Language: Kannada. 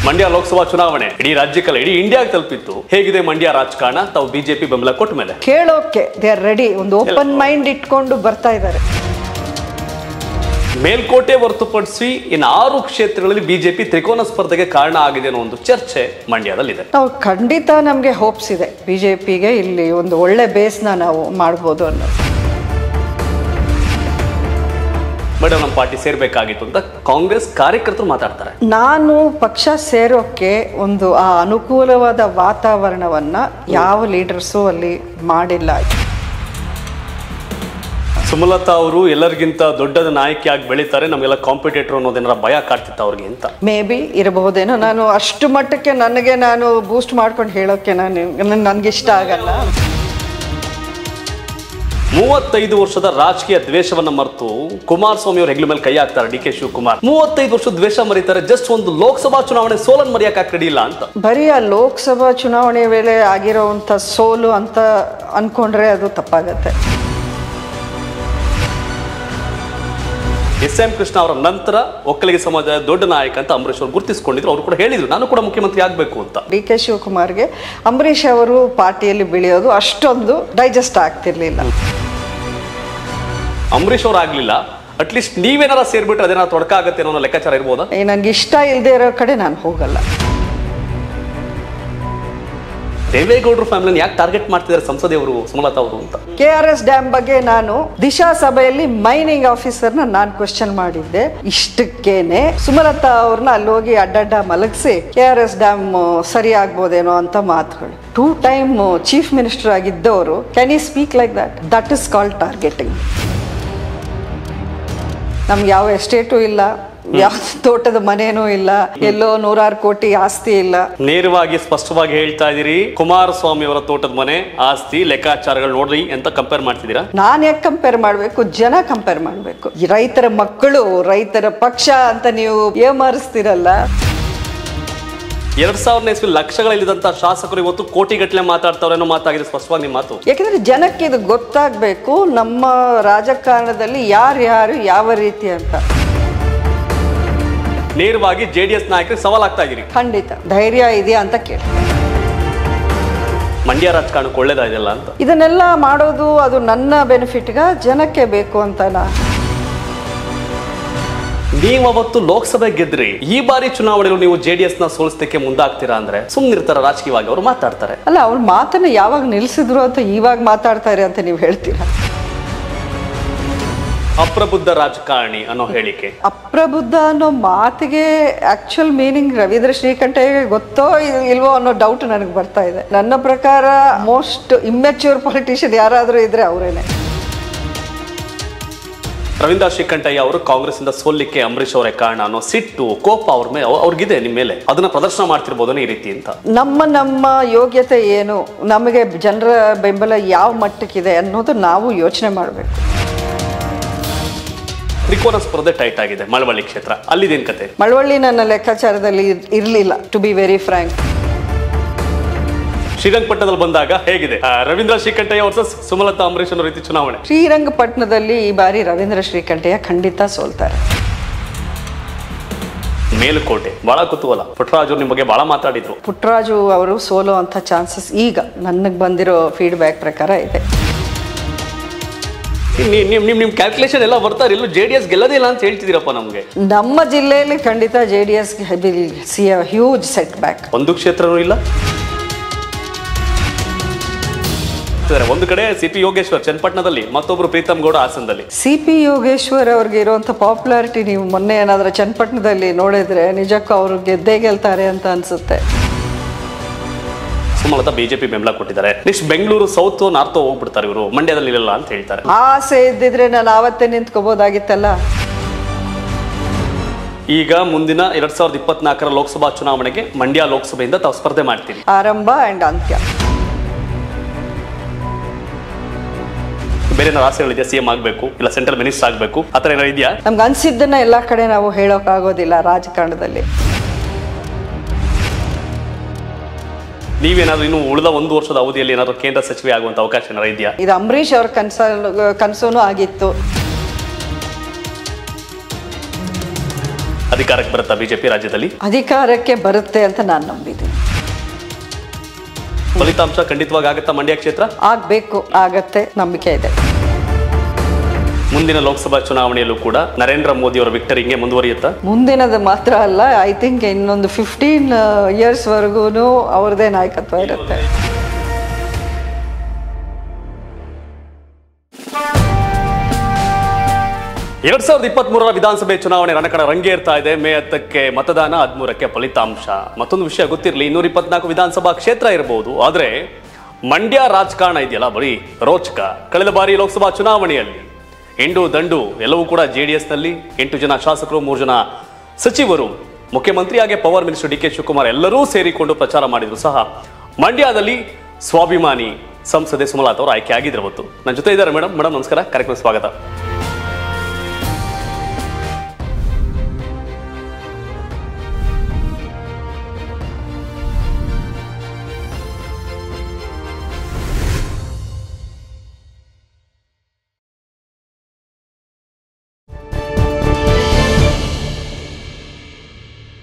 ಮಂಡ್ಯ ಲೋಕಸಭಾ ಚುನಾವಣೆ ಇಡೀ ರಾಜ್ಯಕ್ಕಲ್ಲ ಇಡೀ ಇಂಡಿಯಾಗೆ ತಲುಪಿತ್ತು ಹೇಗಿದೆ ಮಂಡ್ಯ ರಾಜಕಾರಣ ತಾವು ಬಿಜೆಪಿ ಬೆಂಬಲ ಕೊಟ್ಟ ಮೇಲೆ ಕೇಳೋಕೆ ದೇ ಆರ್ ರೆಡಿ ಒಂದು ಓಪನ್ ಮೈಂಡ್ ಇಟ್ಕೊಂಡು ಬರ್ತಾ ಇದ್ದಾರೆ ಮೇಲ್ಕೋಟೆ ಹೊರತುಪಡಿಸಿ ಇನ್ನು ಆರು ಕ್ಷೇತ್ರಗಳಲ್ಲಿ ಬಿಜೆಪಿ ತ್ರಿಕೋನ ಸ್ಪರ್ಧೆಗೆ ಕಾರಣ ಆಗಿದೆ ಅನ್ನೋ ಒಂದು ಚರ್ಚೆ ಮಂಡ್ಯದಲ್ಲಿದೆ ನಾವು ಖಂಡಿತ ನಮಗೆ ಹೋಪ್ಸ್ ಇದೆ ಬಿ ಜೆ ಪಿಗೆ ಇಲ್ಲಿ ಒಂದು ಒಳ್ಳೆ ಬೇಸ್ನ ನಾವು ಮಾಡ್ಬೋದು ಅನ್ನೋದು ಮೇಡಮ್ ನಮ್ಮ ಪಾರ್ಟಿ ಸೇರ್ಬೇಕಾಗಿತ್ತು ಅಂತ ಕಾಂಗ್ರೆಸ್ ಕಾರ್ಯಕರ್ತರು ಮಾತಾಡ್ತಾರೆ ನಾನು ಪಕ್ಷ ಸೇರೋಕ್ಕೆ ಒಂದು ಆ ಅನುಕೂಲವಾದ ವಾತಾವರಣವನ್ನ ಯಾವ ಲೀಡರ್ಸು ಅಲ್ಲಿ ಮಾಡಿಲ್ಲ ಸುಮಲತಾ ಅವರು ಎಲ್ಲರಿಗಿಂತ ದೊಡ್ಡದ ನಾಯಕಿಯಾಗಿ ಬೆಳೀತಾರೆ ನಮಗೆಲ್ಲ ಕಾಂಪಿಟೇಟರ್ ಅನ್ನೋದೇನಾರ ಭಯ ಕಾಡ್ತಿತ್ತು ಅವ್ರಿಗೆ ಅಂತ ಮೇ ಬಿ ಇರಬಹುದೇನೋ ನಾನು ಅಷ್ಟು ಮಟ್ಟಕ್ಕೆ ನನಗೆ ನಾನು ಬೂಸ್ಟ್ ಮಾಡ್ಕೊಂಡು ಹೇಳೋಕ್ಕೆ ನಾನು ನನಗೆ ಇಷ್ಟ ಆಗಲ್ಲ ಮೂವತ್ತೈದು ವರ್ಷದ ರಾಜಕೀಯ ದ್ವೇಷವನ್ನ ಮರೆತು ಕುಮಾರಸ್ವಾಮಿ ಅವ್ರ ಹೆಗ್ಲ ಮೇಲೆ ಕೈ ಹಾಕ್ತಾರೆ ಡಿ ಕೆ ಶಿವಕುಮಾರ್ ಮೂವತ್ತೈದು ವರ್ಷದ ದ್ವೇಷ ಮರೀತಾರೆ ಜಸ್ಟ್ ಒಂದು ಲೋಕಸಭಾ ಚುನಾವಣೆ ಸೋಲನ್ ಮರೆಯಕ್ಕೆ ರೆಡಿ ಇಲ್ಲ ಅಂತ ಬರೀ ಆ ಲೋಕಸಭಾ ಚುನಾವಣೆ ವೇಳೆ ಆಗಿರೋವಂಥ ಸೋಲು ಅಂತ ಅನ್ಕೊಂಡ್ರೆ ಅದು ತಪ್ಪಾಗತ್ತೆ ಎಸ್ ಎಂ ಕೃಷ್ಣ ಅವರ ನಂತರ ಒಕ್ಕಲಿಗ ಸಮಾಜದ ದೊಡ್ಡ ನಾಯಕ ಅಂತ ಅಂಬರೀಶ್ ಅವರು ಗುರುತಿಸಿಕೊಂಡಿದ್ರು ಅವರು ಕೂಡ ಹೇಳಿದ್ರು ನಾನು ಕೂಡ ಮುಖ್ಯಮಂತ್ರಿ ಆಗಬೇಕು ಅಂತ ಡಿ ಕೆ ಶಿವಕುಮಾರ್ಗೆ ಅಂಬರೀಷ್ ಅವರು ಪಾರ್ಟಿಯಲ್ಲಿ ಬೆಳೆಯೋದು ಅಷ್ಟೊಂದು ಡೈಜೆಸ್ಟ್ ಆಗ್ತಿರ್ಲಿಲ್ಲ ಅಂಬರೀಶ್ ಅವ್ರು ಆಗ್ಲಿಲ್ಲ ಅಟ್ಲೀಸ್ಟ್ ನೀವೇನಾರ ಸೇರ್ಬಿಟ್ರೆ ಅದೇನಾರ ತೊಡಕ ಆಗತ್ತೆ ಅನ್ನೋ ಲೆಕ್ಕಾಚಾರ ಇರ್ಬೋದಾ ನನಗೆ ಇಷ್ಟ ಇಲ್ಲದೆ ಇರೋ ಕಡೆ ನಾನು ಹೋಗಲ್ಲ ದೇವೇಗೌಡರು ಫ್ಯಾಮಿಲಿನ ಯಾಕೆ ಟಾರ್ಗೆಟ್ ಮಾಡ್ತಿದ್ದಾರೆ ಸಂಸದೆಯವರು ಸುಮಲತಾ ಅವರು ಅಂತ ಕೆ ಆರ್ ಎಸ್ ಡ್ಯಾಮ್ ಬಗ್ಗೆ ನಾನು ದಿಶಾ ಸಭೆಯಲ್ಲಿ ಮೈನಿಂಗ್ ಆಫೀಸರ್ನ ನಾನು ಕ್ವೆಶ್ಚನ್ ಮಾಡಿದ್ದೆ ಇಷ್ಟಕ್ಕೇನೆ ಸುಮಲತಾ ಅವ್ರನ್ನ ಅಲ್ಲಿ ಹೋಗಿ ಅಡ್ಡಡ್ಡ ಮಲಗಿಸಿ ಕೆ ಆರ್ ಎಸ್ ಡ್ಯಾಮ್ ಸರಿ ಆಗ್ಬೋದೇನೋ ಅಂತ ಮಾತುಗಳು ಟೂ ಟೈಮ್ ಚೀಫ್ ಮಿನಿಸ್ಟರ್ ಆಗಿದ್ದವರು can you speak like that that is called targeting ನಮ್ಗೆ ಯಾವ ಎಸ್ಟೇಟು ಇಲ್ಲ ಯಾವ ತೋಟದ ಮನೇನೂ ಇಲ್ಲ ಎಲ್ಲೋ ನೂರಾರು ಕೋಟಿ ಆಸ್ತಿ ಇಲ್ಲ ನೇರವಾಗಿ ಸ್ಪಷ್ಟವಾಗಿ ಹೇಳ್ತಾ ಇದೀರಿ ಕುಮಾರಸ್ವಾಮಿ ಅವರ ತೋಟದ ಮನೆ ಆಸ್ತಿ ಲೆಕ್ಕಾಚಾರಗಳು ನೋಡ್ರಿ ಅಂತ ಕಂಪೇರ್ ಮಾಡ್ತಿದ್ದೀರಾ ನಾನು ಯಾಕೆ ಕಂಪೇರ್ ಮಾಡಬೇಕು ಜನ ಕಂಪೇರ್ ಮಾಡಬೇಕು ರೈತರ ಮಕ್ಕಳು ರೈತರ ಪಕ್ಷ ಅಂತ ನೀವು ಏಮಾರಿಸ್ತಿರಲ್ಲ ಎರಡ್ ಸಾವಿರನೇ ಇಸ್ವಿ ಲಕ್ಷಗಳಲ್ಲಿದ್ದಂತ ಶಾಸಕರು ಇವತ್ತು ಕೋಟಿಗಟ್ಟಲೆ ಮಾತಾಡ್ತಾವ್ರೆ ಅನ್ನೋ ಮಾತಾಗಿದೆ ಸ್ಪಷ್ಟವಾಗಿ ನಿಮ್ಮ ಮಾತು ಯಾಕಂದ್ರೆ ಜನಕ್ಕೆ ಇದು ಗೊತ್ತಾಗಬೇಕು ನಮ್ಮ ರಾಜಕಾರಣದಲ್ಲಿ ಯಾರ್ಯಾರು ಯಾವ ರೀತಿ ಅಂತ ನೇರವಾಗಿ ಜೆಡಿಎಸ್ ನಾಯಕರಿಗೆ ಸವಾಲಾಗ್ತಾ ಇದೀರಿ ಖಂಡಿತ ಧೈರ್ಯ ಇದೆಯಾ ಅಂತ ಕೇಳಿ ಮಂಡ್ಯ ರಾಜಕಾರಣಕ್ಕೆ ಒಳ್ಳೇದಾಗಿದೆಲ್ಲ ಅಂತ ಇದನ್ನೆಲ್ಲ ಮಾಡೋದು ಅದು ನನ್ನ ಬೆನಿಫಿಟ್ಗ ಜನಕ್ಕೆ ಬೇಕು ಅಂತನಾ ನೀವು ಅವತ್ತು ಲೋಕಸಭೆ ಗೆದ್ರಿ ಈ ಬಾರಿ ಚುನಾವಣೆಗಳು ನೀವು ಜೆಡಿಎಸ್ ನ ಸೋಲಿಸಲಿಕ್ಕೆ ಮುಂದಾಗ್ತೀರಾ ಅಂದ್ರೆ ಸುಮ್ಮನಿರ್ತಾರ ರಾಜಕೀಯವಾಗಿ ಅವರು ಮಾತಾಡ್ತಾರೆ ಅಲ್ಲ ಅವ್ರ ಮಾತನ್ನ ಯಾವಾಗ ನಿಲ್ಸಿದ್ರು ಅಂತ ಇವಾಗ ಮಾತಾಡ್ತಾರೆ ಅಂತ ನೀವು ಹೇಳ್ತೀರಾ ಅಪ್ರಬುದ್ಧ ರಾಜಕಾರಣಿ ಅನ್ನೋ ಹೇಳಿಕೆ ಅಪ್ರಬುದ್ಧ ಅನ್ನೋ ಮಾತಿಗೆ ಆಕ್ಚುಯಲ್ ಮೀನಿಂಗ್ ರವೀಂದ್ರ ಶ್ರೀಕಂಠಯ್ಯಗೆ ಗೊತ್ತೋ ಇಲ್- ಇಲ್ವೋ ಅನ್ನೋ ಡೌಟ್ ನನಗೆ ಬರ್ತಾ ಇದೆ ನನ್ನ ಪ್ರಕಾರ ಮೋಸ್ಟ್ ಇಮ್ಮೆಚ್ಯೂರ್ ಪೊಲಿಟಿಷಿಯನ್ ಯಾರಾದರೂ ಇದ್ರೆ ಅವರೇನೆ ರವೀಂದ್ರ ಶ್ರೀಕಂಠಯ್ಯ ಅವರು ಕಾಂಗ್ರೆಸ್ ಇಂದ ಸೋಲಿಕ್ಕೆ ಅಂಬರೀಶ್ ಅವರೇ ಕಾರಣ ಅನ್ನೋ ಸಿಟ್ಟು ಕೋಪ ಅವ್ರ ಮೇಲೆ ಅವ್ರಿಗಿದೆ ನಿಮ್ಮ ಮೇಲೆ ಅದನ್ನ ಪ್ರದರ್ಶನ ಮಾಡ್ತಿರ್ಬೋದನ್ನ ಈ ರೀತಿ ಅಂತ ನಮ್ಮ ನಮ್ಮ ಯೋಗ್ಯತೆ ಏನು ನಮಗೆ ಜನರ ಬೆಂಬಲ ಯಾವ ಮಟ್ಟಕ್ಕಿದೆ ಅನ್ನೋದು ನಾವು ಯೋಚನೆ ಮಾಡಬೇಕು ತ್ರಿಕೋನ ಸ್ಪರ್ಧೆ ಟೈಟ್ ಆಗಿದೆ ಮಳವಳ್ಳಿ ಕ್ಷೇತ್ರ ಅಲ್ಲಿದೇನ್ ಕತೆ ಮಳವಳ್ಳಿ ನನ್ನ ಲೆಕ್ಕಾಚಾರದಲ್ಲಿ ಇರಲಿಲ್ಲ ಟು ಬಿ ವೆರಿ ಫ್ರ್ಯಾಂಕ್ ಶ್ರೀರಂಗಪಟ್ಟಣದಲ್ಲಿ ಬಂದಾಗ ಹೇಗಿದೆ ಆ, ರವೀಂದ್ರ ಶ್ರೀಕಂಠಯ್ಯ ವರ್ಸಸ್ ಸುಮಲತಾ ಅಂಬರೀಶ್ ಅನ್ನೋ ರೀತಿ ಚುನಾವಣೆ ಶ್ರೀರಂಗಪಟ್ಟಣದಲ್ಲಿ ಈ ಬಾರಿ ರವೀಂದ್ರ ಶ್ರೀಕಂಠಯ್ಯ ಖಂಡಿತ ಸೋಲ್ತಾರೆ ಮೇಲುಕೋಟೆ ಬಹಳ ಕುತೂಹಲ ಪುಟ್ಟರಾಜು ನಿಮ್ಮ ಬಗ್ಗೆ ಬಹಳ ಮಾತಾಡಿದ್ರು ಪುಟ್ಟರಾಜು ಅವರು ಸೋಲೋ ಅಂಥ ಚಾನ್ಸಸ್ ಈಗ ನನಗೆ ಬಂದಿರೋ ಫೀಡ್ಬ್ಯಾಕ್ ಪ್ರಕಾರ ಇದೆ ನಿಮ್ ನಿಮ್ ನಿಮ್ ನಿಮ್ ಕ್ಯಾಲ್ಕುಲೇಷನ್ ಎಲ್ಲ ಬರ್ತಾರೆ ಇಲ್ಲೂ ಜೆ ಡಿ ಎಸ್ ಗೆಲ್ಲದಿಲ್ಲ ಅಂತ ಹೇಳ್ತಿದ್ದೀರಪ್ಪ ನಮ್ಗೆ ನಮ್ಮ ಜಿಲ್ಲೆಯಲ್ಲಿ ಖಂಡಿತ ಜೆ ಡಿ ಎಸ್ ಸಿ ಅ ಹ್ಯೂಜ್ ಸೆಟ್ ಬ್ಯಾಕ್ ಒಂದು ಕ್ಷೇತ್ರನೂ ಇಲ್ಲ ಸರಿ, ಒಂದು ಕಡೆ ಸಿ ಪಿ ಯೋಗೇಶ್ವರ್ ಚನ್ನಪಟ್ಟಣದಲ್ಲಿ ಮತ್ತೊಬ್ರು ಪ್ರೀತಮ್ ಗೌಡ ಹಾಸನದಲ್ಲಿ ಸಿ ಪಿ ಯೋಗೇಶ್ವರ್ ಅವ್ರಿಗೆ ಇರುವಂಥ ಪಾಪ್ಯುಲಾರಿಟಿ ನೀವು ಮೊನ್ನೆ ಏನಾದರೂ ಚನ್ನಪಟ್ಟಣದಲ್ಲಿ ನೋಡಿದ್ರೆ ನಿಜಕ್ಕೂ ಅವರು ಗೆದ್ದೇ ಗೆಲ್ತಾರೆ ಅಂತ ಅನ್ಸುತ್ತೆ ಸುಮಲತಾ ಬಿಜೆಪಿ ಬೆಂಬಲ ಕೊಟ್ಟಿದ್ದಾರೆ ನೆಕ್ಸ್ಟ್ ಬೆಂಗಳೂರು ಸೌತ್ ನಾರ್ತ್ ಹೋಗ್ಬಿಡ್ತಾರೆ ಇವರು ಮಂಡ್ಯದಲ್ಲಿ ಇರಲ್ಲ ಅಂತ ಹೇಳ್ತಾರೆ ಆಸೆ ಇದ್ದಿದ್ರೆ ನಾನು ಆವತ್ತೇ ನಿಂತ್ಕೋಬೋದಾಗಿತ್ತಲ್ಲ ಈಗ ಮುಂದಿನ ಎರಡ್ ಸಾವಿರದ ಇಪ್ಪತ್ನಾಲ್ಕರ ಲೋಕಸಭಾ ಚುನಾವಣೆಗೆ ಮಂಡ್ಯ ಲೋಕಸಭೆಯಿಂದ ತಾವು ಸ್ಪರ್ಧೆ ಮಾಡ್ತೀರಿ ಆರಂಭ ಆ್ಯಂಡ್ ಅಂತ್ಯ ಬೇರೆ ಏನಾದ್ರು ಆಸೆಗಳಿದೆಯಾ ಸಿಎಂ ಆಗಬೇಕು ಇಲ್ಲ ಸೆಂಟ್ರಲ್ ಮಿನಿಸ್ಟರ್ ಆಗಬೇಕು ಆ ಥರ ಏನಾರು ಇದೆಯಾ ನಮ್ಗೆ ಅನ್ಸಿದ್ದನ್ನ ಎಲ್ಲ ಕಡೆ ನಾವು ಹೇಳೋಕ್ಕಾಗೋದಿಲ್ಲ ರಾಜಕಾರಣದಲ್ಲಿ ನೀವೇನಾದ್ರೂ ಇನ್ನು ಉಳಿದ ಒಂದು ವರ್ಷದ ಅವಧಿಯಲ್ಲಿ ಏನಾದ್ರು ಕೇಂದ್ರ ಸಚಿವೆ ಆಗುವಂತ ಅವಕಾಶ ಏನಾದ್ರು ಇದೆಯಾ ಇದು ಅಂಬರೀಷ್ ಅವ್ರ ಕನ್ಸ ಕನಸೂ ಆಗಿತ್ತು ಅಧಿಕಾರಕ್ಕೆ ಬರುತ್ತಾ ಬಿಜೆಪಿ ರಾಜ್ಯದಲ್ಲಿ ಅಧಿಕಾರಕ್ಕೆ ಬರುತ್ತೆ ಅಂತ ನಾನು ನಂಬಿದ್ದೀನಿ ಫಲಿತಾಂಶ ಖಂಡಿತವಾಗಿ ಆಗುತ್ತಾ ಮಂಡ್ಯ ಕ್ಷೇತ್ರ ಆಗ್ಬೇಕು ಆಗತ್ತೆ ನಂಬಿಕೆ ಇದೆ ಮುಂದಿನ ಲೋಕಸಭಾ ಚುನಾವಣೆಯಲ್ಲೂ ಕೂಡ ನರೇಂದ್ರ ಮೋದಿ ಅವರ ವಿಕ್ಟರಿ ಹಿಂಗೆ ಮುಂದುವರಿಯುತ್ತಾ ಮುಂದಿನದು ಮಾತ್ರ ಅಲ್ಲ ಐ ಥಿಂಕ್ ಇನ್ನೊಂದು ಫಿಫ್ಟೀನ್ ಇಯರ್ಸ್ವರೆಗೂ ಅವ್ರದ್ದೇ ನಾಯಕತ್ವ ಇರುತ್ತೆ ಎರಡ್ ಸಾವಿರದ ಇಪ್ಪತ್ತ್ ಮೂರರ ವಿಧಾನಸಭೆ ಚುನಾವಣೆ ರಣಕಣ ರಂಗೇರ್ತಾ ಇದೆ ಮೇ ಹತ್ತಕ್ಕೆ ಮತದಾನ ಹದಿಮೂರಕ್ಕೆ ಫಲಿತಾಂಶ ಮತ್ತೊಂದು ವಿಷಯ ಗೊತ್ತಿರಲಿ ಇನ್ನೂರ ಇಪ್ಪತ್ನಾಲ್ಕು ವಿಧಾನಸಭಾ ಕ್ಷೇತ್ರ ಇರಬಹುದು ಆದ್ರೆ ಮಂಡ್ಯ ರಾಜಕಾರಣ ಇದೆಯಲ್ಲ ಬರೀ ರೋಚಕ ಕಳೆದ ಬಾರಿ ಲೋಕಸಭಾ ಚುನಾವಣೆಯಲ್ಲಿ ಎಂಡು ದಂಡು ಎಲ್ಲವೂ ಕೂಡ ಜೆ ಡಿ ನಲ್ಲಿ ಎಂಟು ಜನ ಶಾಸಕರು ಮೂರು ಜನ ಸಚಿವರು ಮುಖ್ಯಮಂತ್ರಿ ಹಾಗೆ power minister D K Shivakumar ಎಲ್ಲರೂ ಸೇರಿಕೊಂಡು ಪ್ರಚಾರ ಮಾಡಿದ್ರು ಸಹ ಮಂಡ್ಯದಲ್ಲಿ ಸ್ವಾಭಿಮಾನಿ ಸಂಸದೆ ಸುಮಲತಾ ಅವರು ಆಯ್ಕೆ ಆಗಿದ್ರು ಅವತ್ತು ನನ್ನ ಜೊತೆ ಇದ್ದಾರೆ ಮೇಡಮ್ ಮೇಡಮ್ ನಮಸ್ಕಾರ ಕಾರ್ಯಕ್ರಮ ಸ್ವಾಗತ